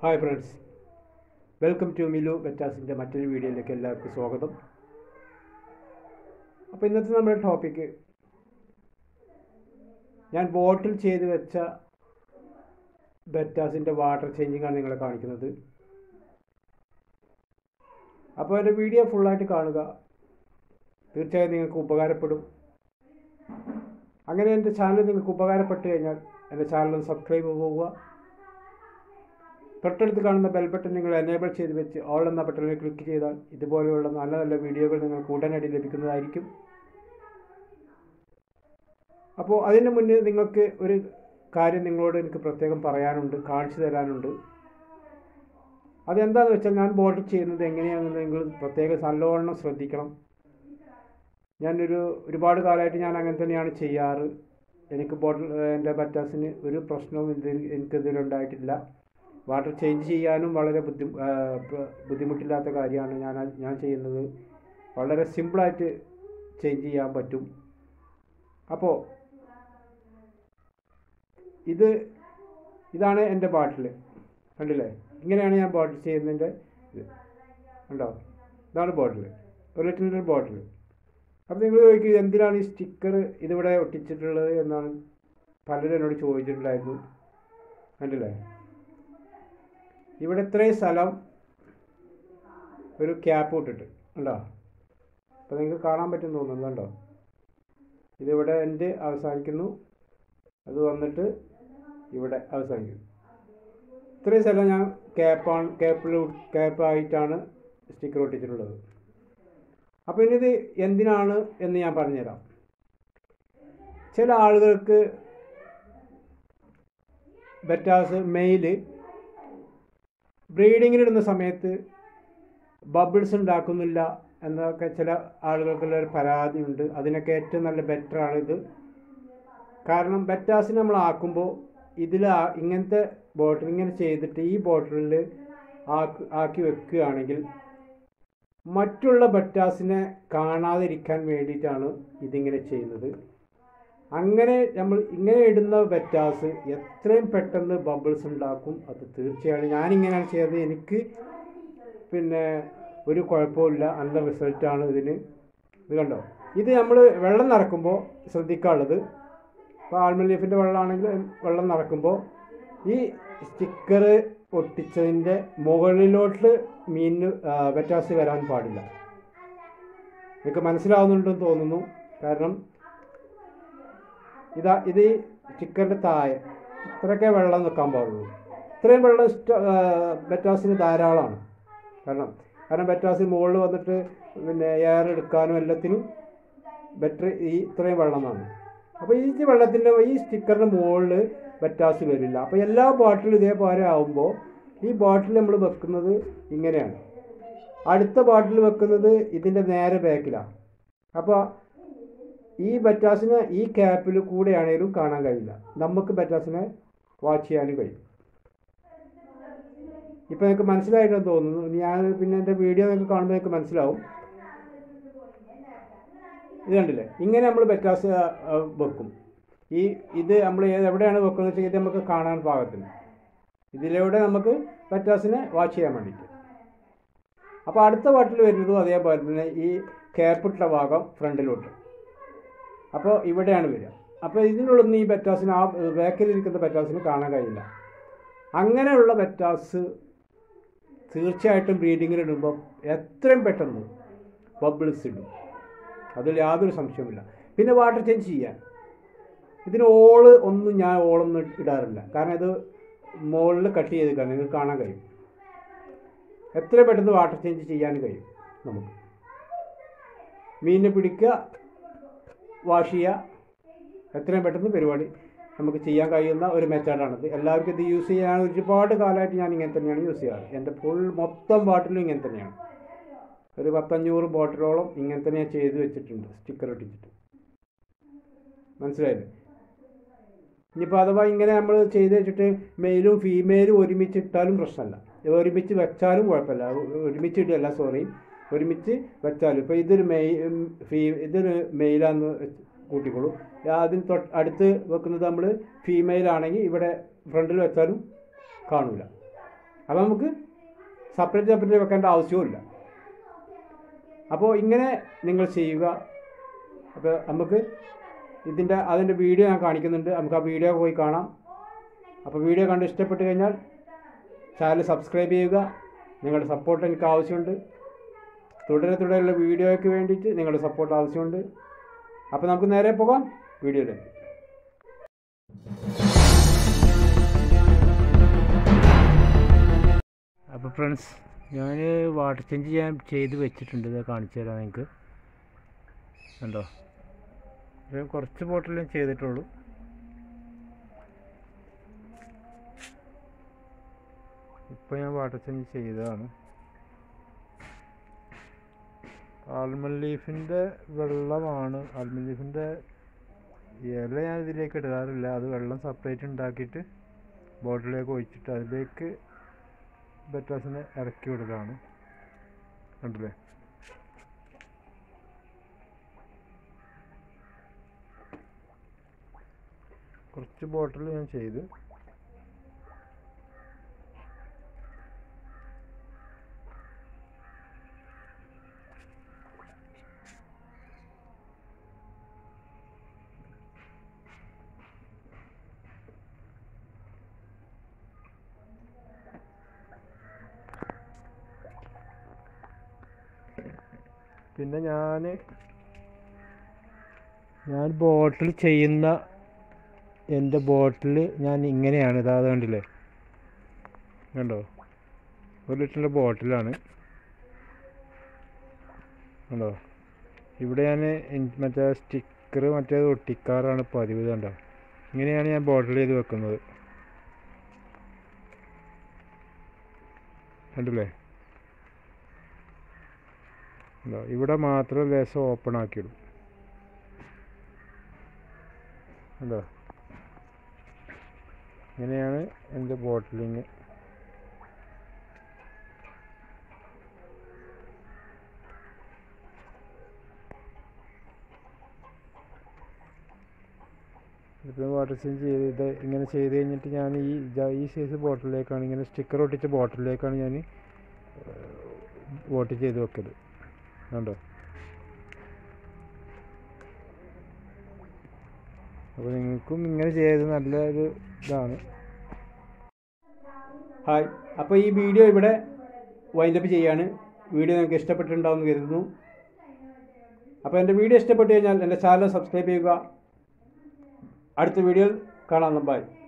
hi friends welcome to Milu വെറ്റാസിൻ്റെ മറ്റൊരു വീഡിയോയിലേക്ക് എല്ലാവർക്കും സ്വാഗതം അപ്പോൾ ഇന്നത്തെ നമ്മുടെ ടോപ്പിക്ക് ഞാൻ ബോട്ടിൽ ചെയ്ത് വെച്ച ബെറ്റാസിൻ്റെ വാട്ടർ ചേഞ്ചിങ് ആണ് നിങ്ങളെ കാണിക്കുന്നത് അപ്പോൾ എൻ്റെ വീഡിയോ ഫുള്ളായിട്ട് കാണുക തീർച്ചയായും നിങ്ങൾക്ക് ഉപകാരപ്പെടും അങ്ങനെ എൻ്റെ ചാനൽ നിങ്ങൾക്ക് ഉപകാരപ്പെട്ട് കഴിഞ്ഞാൽ എൻ്റെ ചാനൽ സബ്സ്ക്രൈബ് പോവുക തൊട്ടടുത്ത് കാണുന്ന ബെൽ ബട്ടൺ നിങ്ങൾ എനേബിൾ ചെയ്ത് വെച്ച് ഓൾ എന്ന ബട്ടണിൽ ക്ലിക്ക് ചെയ്താൽ ഇതുപോലെയുള്ള നല്ല നല്ല വീഡിയോകൾ നിങ്ങൾക്ക് ഉടനടി ലഭിക്കുന്നതായിരിക്കും അപ്പോൾ അതിന് മുന്നേ നിങ്ങൾക്ക് ഒരു കാര്യം നിങ്ങളോട് എനിക്ക് പ്രത്യേകം പറയാനുണ്ട് കാണിച്ചു തരാനുണ്ട് അതെന്താണെന്ന് വെച്ചാൽ ഞാൻ ബോട്ടിൽ ചെയ്യുന്നത് എങ്ങനെയാണെന്ന് നിങ്ങൾ പ്രത്യേകം നല്ലവണ്ണം ശ്രദ്ധിക്കണം ഞാനൊരു ഒരുപാട് കാലമായിട്ട് ഞാൻ അങ്ങനെ തന്നെയാണ് ചെയ്യാറ് എനിക്ക് ബോട്ടിൽ എൻ്റെ ബറ്റാസിന് ഒരു പ്രശ്നവും ഇതിൽ എനിക്കിതിലുണ്ടായിട്ടില്ല വാട്ടർ ചേഞ്ച് ചെയ്യാനും വളരെ ബുദ്ധി ബുദ്ധിമുട്ടില്ലാത്ത കാര്യമാണ് ഞാൻ ഞാൻ ചെയ്യുന്നത് വളരെ സിമ്പിളായിട്ട് ചേഞ്ച് ചെയ്യാൻ പറ്റും അപ്പോൾ ഇത് ഇതാണ് എൻ്റെ ബാട്ടിൽ കണ്ടില്ലേ ഇങ്ങനെയാണ് ഞാൻ ബോട്ടിൽ ചെയ്യുന്നതിൻ്റെ ഇത് കണ്ടോ ഇതാണ് ബോട്ടിൽ ഒരു ലിറ്ററിൻ്റെ ബോട്ടിൽ അപ്പോൾ നിങ്ങൾ ചോദിക്കും എന്തിനാണ് ഈ സ്റ്റിക്കർ ഇതിവിടെ ഒട്ടിച്ചിട്ടുള്ളത് എന്നാണ് പലരും എന്നോട് ചോദിച്ചിട്ടുണ്ടായിരുന്നു കണ്ടില്ലേ ഇവിടെ ഇത്രയും സ്ഥലം ഒരു ക്യാപ്പ് ഇട്ടിട്ട് ഉണ്ടോ അപ്പോൾ നിങ്ങൾക്ക് കാണാൻ പറ്റും തോന്നുന്നു കണ്ടോ ഇതിവിടെ എൻ്റെ അവസാനിക്കുന്നു അത് വന്നിട്ട് ഇവിടെ അവസാനിക്കുന്നു ഇത്രയും സ്ഥലം ഞാൻ ക്യാപ്പാണ് ക്യാപ്പിൽ ക്യാപ്പായിട്ടാണ് സ്റ്റിക്കർ ഒട്ടിച്ചിട്ടുള്ളത് അപ്പോൾ ഇനി ഇത് എന്തിനാണ് എന്ന് ഞാൻ പറഞ്ഞുതരാം ചില ആളുകൾക്ക് ബറ്റാസ് മെയിൽ ബ്രീഡിങ്ങിനിടുന്ന സമയത്ത് ബബിൾസ് ഉണ്ടാക്കുന്നില്ല എന്നൊക്കെ ചില ആളുകൾക്കുള്ള ഒരു പരാതിയുണ്ട് അതിനൊക്കെ ഏറ്റവും നല്ല ബെറ്ററാണ് ഇത് കാരണം ബറ്റാസിന് നമ്മൾ ആക്കുമ്പോൾ ഇതിൽ ഇങ്ങനത്തെ ബോട്ടിൽ ഇങ്ങനെ ചെയ്തിട്ട് ഈ ബോട്ടിലിൽ ആക്കി ആക്കി വെക്കുകയാണെങ്കിൽ മറ്റുള്ള ബറ്റാസിനെ കാണാതിരിക്കാൻ വേണ്ടിയിട്ടാണ് ഇതിങ്ങനെ ചെയ്യുന്നത് അങ്ങനെ നമ്മൾ ഇങ്ങനെ ഇടുന്ന ബറ്റാസ് എത്രയും പെട്ടെന്ന് ബബിൾസ് ഉണ്ടാക്കും അത് തീർച്ചയായും ഞാനിങ്ങനെയാണ് ചെയ്യുന്നത് എനിക്ക് പിന്നെ ഒരു കുഴപ്പമില്ല നല്ല റിസൾട്ടാണ് ഇതിന് ഇത് കണ്ടോ ഇത് നമ്മൾ വെള്ളം നിറക്കുമ്പോൾ ശ്രദ്ധിക്കാനുള്ളത് ഇപ്പോൾ ആൽമൺ ലീഫിൻ്റെ വെള്ളമാണെങ്കിൽ വെള്ളം നിറക്കുമ്പോൾ ഈ സ്റ്റിക്കർ ഒട്ടിച്ചതിൻ്റെ മുകളിലോട്ട് മീനിന് ബറ്റാസ് വരാൻ പാടില്ല നിങ്ങൾക്ക് മനസ്സിലാവുന്നുണ്ടെന്ന് തോന്നുന്നു കാരണം ഇതാ ഇത് ഈ സ്റ്റിക്കറിൻ്റെ താഴെ ഇത്രയൊക്കെ വെള്ളം നിൽക്കാൻ പാടുള്ളൂ ഇത്രയും വെള്ളം ഇഷ്ട ബറ്റാസിന് ധാരാളമാണ് കാരണം കാരണം ബറ്റാസിന് മുകളിൽ വന്നിട്ട് പിന്നെ എയർ എടുക്കാനും എല്ലാത്തിനും ബെറ്റർ ഈ ഇത്രയും വെള്ളം വേണം അപ്പോൾ ഈ വെള്ളത്തിൻ്റെ ഈ സ്റ്റിക്കറിൻ്റെ മുകളിൽ ബറ്റാസ് വരില്ല അപ്പോൾ എല്ലാ ബോട്ടിലും ഇതേപോലെ ആകുമ്പോൾ ഈ ബോട്ടിൽ നമ്മൾ വെക്കുന്നത് ഇങ്ങനെയാണ് അടുത്ത ബോട്ടിൽ വെക്കുന്നത് ഇതിൻ്റെ നേരെ ബാക്കിലാണ് അപ്പോൾ ഈ ബറ്റാസിനെ ഈ ക്യാപ്പിൽ കൂടെയാണേലും കാണാൻ കഴിയില്ല നമുക്ക് ബറ്റാസിനെ വാച്ച് ചെയ്യാനും കഴിയും ഇപ്പം നിങ്ങൾക്ക് മനസ്സിലായിട്ടെന്ന് തോന്നുന്നു ഞാൻ പിന്നെ എൻ്റെ വീഡിയോ നിങ്ങൾക്ക് കാണുമ്പോൾ നിങ്ങൾക്ക് മനസ്സിലാവും ഇത് കണ്ടില്ലേ ഇങ്ങനെ നമ്മൾ ബറ്റാസ് വെക്കും ഈ ഇത് നമ്മൾ എവിടെയാണ് വെക്കുന്നത് വെച്ചാൽ ഇത് നമുക്ക് കാണാൻ പാകത്തിന് ഇതിലൂടെ നമുക്ക് ബറ്റാസിനെ വാച്ച് ചെയ്യാൻ വേണ്ടിയിട്ട് അപ്പോൾ അടുത്ത പാട്ടിൽ വരുന്നതും അതേപോലെ തന്നെ ഈ ക്യാപ്പിട്ട ഭാഗം ഫ്രണ്ടിലോട്ട് അപ്പോൾ ഇവിടെയാണ് വരിക അപ്പോൾ ഇതിനുള്ളൊന്നും ഈ ബറ്റാസിന് ആ ബാക്കിലിരിക്കുന്ന ബറ്റാസിന് കാണാൻ കഴിയില്ല അങ്ങനെയുള്ള ബറ്റാസ് തീർച്ചയായിട്ടും ബ്രീഡിങ്ങിന് ഇടുമ്പോൾ എത്രയും പെട്ടെന്ന് ബബിൾസ് ഇടും അതിൽ യാതൊരു സംശയവുമില്ല പിന്നെ വാട്ടർ ചേഞ്ച് ചെയ്യാൻ ഇതിന് ഓള് ഒന്നും ഞാൻ ഓളൊന്നും ഇടാറില്ല കാരണം ഇത് മുകളിൽ കട്ട് ചെയ്ത് നിങ്ങൾക്ക് കാണാൻ കഴിയും എത്ര പെട്ടെന്ന് വാട്ടർ ചേഞ്ച് ചെയ്യാൻ കഴിയും നമുക്ക് മീനിനെ പിടിക്കുക വാഷ് ചെയ്യുക എത്രയും പെട്ടെന്ന് പരിപാടി നമുക്ക് ചെയ്യാൻ കഴിയുന്ന ഒരു മെത്തേഡാണിത് എല്ലാവർക്കും ഇത് യൂസ് ചെയ്യാൻ ഒരുപാട് കാലമായിട്ട് ഞാൻ ഇങ്ങനെ തന്നെയാണ് യൂസ് ചെയ്യാറ് എൻ്റെ ഫുൾ മൊത്തം ബോട്ടിലും ഇങ്ങനെ തന്നെയാണ് ഒരു പത്തഞ്ഞൂറ് ബോട്ടിലോളം ഇങ്ങനെ തന്നെ ഞാൻ ചെയ്ത് വെച്ചിട്ടുണ്ട് സ്റ്റിക്കർ ഒട്ടിച്ചിട്ട് മനസ്സിലായില്ലേ ഇനിയിപ്പോൾ അഥവാ ഇങ്ങനെ നമ്മൾ ചെയ്ത് വെച്ചിട്ട് മെയിലും ഫീമെയിലും ഒരുമിച്ച് ഇട്ടാലും പ്രശ്നമല്ല ഒരുമിച്ച് വെച്ചാലും കുഴപ്പമില്ല ഒരുമിച്ച് ഇടുകയല്ല സോറി ഒരുമിച്ച് വെച്ചാലും ഇപ്പോൾ ഇതൊരു മെയ് ഫീ ഇതൊരു മെയിലാന്ന് കൂട്ടിക്കോളൂ അതിന് തൊട്ട് അടുത്ത് വെക്കുന്നത് നമ്മൾ ഫീമെയിൽ ആണെങ്കിൽ ഇവിടെ ഫ്രണ്ടിൽ വെച്ചാലും കാണൂല അപ്പോൾ നമുക്ക് സെപ്പറേറ്റ് സെപ്പറേറ്റ് വെക്കേണ്ട ആവശ്യവുമില്ല അപ്പോൾ ഇങ്ങനെ നിങ്ങൾ ചെയ്യുക അപ്പോൾ നമുക്ക് ഇതിൻ്റെ അതിൻ്റെ വീഡിയോ ഞാൻ കാണിക്കുന്നുണ്ട് നമുക്ക് ആ വീഡിയോ പോയി കാണാം അപ്പോൾ വീഡിയോ കണ്ട് ഇഷ്ടപ്പെട്ട് കഴിഞ്ഞാൽ ചാനൽ സബ്സ്ക്രൈബ് ചെയ്യുക നിങ്ങളുടെ സപ്പോർട്ട് എനിക്ക് ആവശ്യമുണ്ട് തുടരെ തുടരെയുള്ള വീഡിയോയ്ക്ക് വേണ്ടിയിട്ട് നിങ്ങളുടെ സപ്പോർട്ട് ആവശ്യമുണ്ട് അപ്പോൾ നമുക്ക് നേരെ പോകാം വീഡിയോയിലേക്ക് അപ്പോൾ ഫ്രണ്ട്സ് ഞാൻ വാട്ടർ ചേഞ്ച് ഞാൻ ചെയ്ത് വെച്ചിട്ടുണ്ട് ഇത് കാണിച്ചു തരാം നിങ്ങൾക്ക് കണ്ടോ ഇത് കുറച്ച് ബോട്ടിൽ ഞാൻ ചെയ്തിട്ടുള്ളൂ ഇപ്പോൾ ഞാൻ വാട്ടർ ചേഞ്ച് ചെയ്തതാണ് ആൽമണ്ട് ലീഫിൻ്റെ വെള്ളമാണ് ആൽമണ്ട് ലീഫിൻ്റെ ഇല ഞാൻ ഇതിലേക്ക് ഇടാറില്ല അത് വെള്ളം സെപ്പറേറ്റ് ഉണ്ടാക്കിയിട്ട് ബോട്ടിലേക്ക് ഒഴിച്ചിട്ട് അതിലേക്ക് ബറ്റാസിനെ ഇറക്കി വിടലാണ് കണ്ടില്ലേ കുറച്ച് ബോട്ടിൽ ഞാൻ ചെയ്ത് പിന്നെ ഞാൻ ഞാൻ ബോട്ടിൽ ചെയ്യുന്ന എൻ്റെ ബോട്ടിൽ ഞാൻ ഇങ്ങനെയാണ് ഇതാ അത് കണ്ടില്ലേ കണ്ടോ ഒരു ലിറ്ററിൻ്റെ ബോട്ടിലാണ് കണ്ടോ ഇവിടെ ഞാൻ മറ്റേ സ്റ്റിക്കർ മറ്റേത് ഒട്ടിക്കാറാണ് പതിവ് കണ്ടോ ഇങ്ങനെയാണ് ഞാൻ ബോട്ടിൽ ചെയ്ത് വെക്കുന്നത് കണ്ടില്ലേ ഉണ്ടോ ഇവിടെ മാത്രം ലേശം ഓപ്പൺ ആക്കിയിടും ഉണ്ടോ ഇങ്ങനെയാണ് എൻ്റെ ബോട്ടിലിങ് ഇപ്പം വാട്ടർ ചേഞ്ച് ചെയ്ത് ഇത് ഇങ്ങനെ ചെയ്ത് കഴിഞ്ഞിട്ട് ഞാൻ ഈ ഇതാ ഈ സൈസ് ബോട്ടിലേക്കാണ് ഇങ്ങനെ സ്റ്റിക്കർ ഒട്ടിച്ച ബോട്ടിലേക്കാണ് ഞാൻ വോട്ട് ചെയ്ത് വെക്കൽ കണ്ടോ അപ്പോൾ നിങ്ങൾക്കും ഇങ്ങനെ ചെയ്ത് നല്ലൊരു ഇതാണ് ഹായ് അപ്പോൾ ഈ വീഡിയോ ഇവിടെ വൈൻഡപ്പ് ചെയ്യാണ് വീഡിയോ നിങ്ങൾക്ക് ഇഷ്ടപ്പെട്ടിട്ടുണ്ടാവുമെന്ന് കരുതുന്നു അപ്പോൾ എൻ്റെ വീഡിയോ ഇഷ്ടപ്പെട്ട് കഴിഞ്ഞാൽ എൻ്റെ ചാനൽ സബ്സ്ക്രൈബ് ചെയ്യുക അടുത്ത വീഡിയോയിൽ കാണാം ബൈ